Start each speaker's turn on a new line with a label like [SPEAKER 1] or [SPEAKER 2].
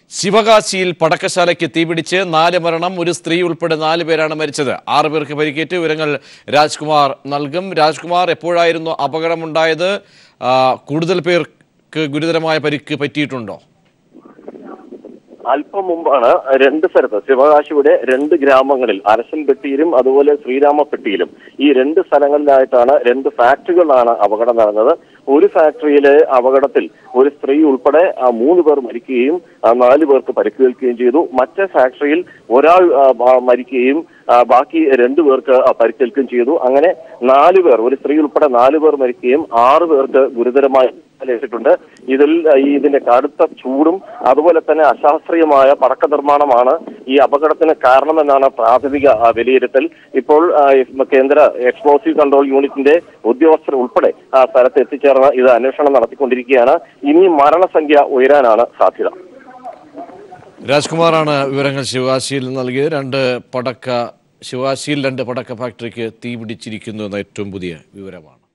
[SPEAKER 1] ശിവകാശിയിൽ പടക്കശാലയ്ക്ക് തീപിടിച്ച് നാല് മരണം ഒരു സ്ത്രീ ഉൾപ്പെടെ നാല് പേരാണ് മരിച്ചത് ആറ് പേർക്ക് പരിക്കേറ്റ് വിവരങ്ങൾ രാജ്കുമാർ നൽകും രാജ്കുമാർ എപ്പോഴായിരുന്നു അപകടമുണ്ടായത് ആ, കൂടുതൽ പേർക്ക് ഗുരുതരമായ പരിക്ക് പറ്റിയിട്ടുണ്ടോ
[SPEAKER 2] അല്പം മുമ്പാണ് രണ്ട് സ്ഥലത്ത് ശിവകാശിയുടെ രണ്ട് ഗ്രാമങ്ങളിൽ അരശൻപെട്ടിയിലും അതുപോലെ ശ്രീരാമപ്പെട്ടിയിലും ഈ രണ്ട് സ്ഥലങ്ങളിലായിട്ടാണ് രണ്ട് ഫാക്ടറികളിലാണ് അപകടം നടന്നത് ഒരു ഫാക്ടറിയിലെ അപകടത്തിൽ ഒരു സ്ത്രീ ഉൾപ്പെടെ ആ, മൂന്ന് പേർ മരിക്കുകയും ആ, നാല് പേർക്ക് പരിക്കേൽക്കുകയും ചെയ്തു മറ്റേ ഫാക്ടറിയിൽ ഒരാൾ ആ, ബ- മരിക്കുകയും ആ, ബാക്കി രണ്ടു പേർക്ക് ആ, പരിക്കേൽക്കുകയും ചെയ്തു അങ്ങനെ നാല് പേർ ഒരു സ്ത്രീ ഉൾപ്പെടെ നാല് പേർ മരിക്കുകയും ആറ് പേർക്ക് ഗുരുതരമായി ഏറ്റിട്ടുണ്ട് ഇതിൽ ആ, ഈ ഇതിന്റെ കടുത്ത ചൂടും അതുപോലെ തന്നെ അശാസ്ത്രീയമായ പടക്ക നിർമ്മാണമാണ് ഈ അപകടത്തിന് കാരണമെന്നാണ് പ്രാഥമിക ആ, വിലയിരുത്തൽ ഇപ്പോൾ ആ, കേന്ദ്ര എക്സ്പ്ലോസീവ് കൺട്രോൾ യൂണിറ്റിന്റെ ഉദ്യോഗസ്ഥർ ഉൾപ്പെടെ ആ സ്ഥലത്ത് എത്തിച്ചേർന്ന് ഇത് അന്വേഷണം നടത്തിക്കൊണ്ടിരിക്കുകയാണ് ഇനി മരണസംഖ്യ ഉയരാനാണ് സാധ്യത
[SPEAKER 1] രാജ്കുമാറാണ് വിവരങ്ങൾ ശിവകാശിയിൽ നൽകിയത് രണ്ട് പടക്ക ശിവകാശിയിൽ രണ്ട് പടക്ക ഫാക്ടറിക്ക് തീപിടിച്ചിരിക്കുന്നു എന്ന ഏറ്റവും പുതിയ വിവരമാണ്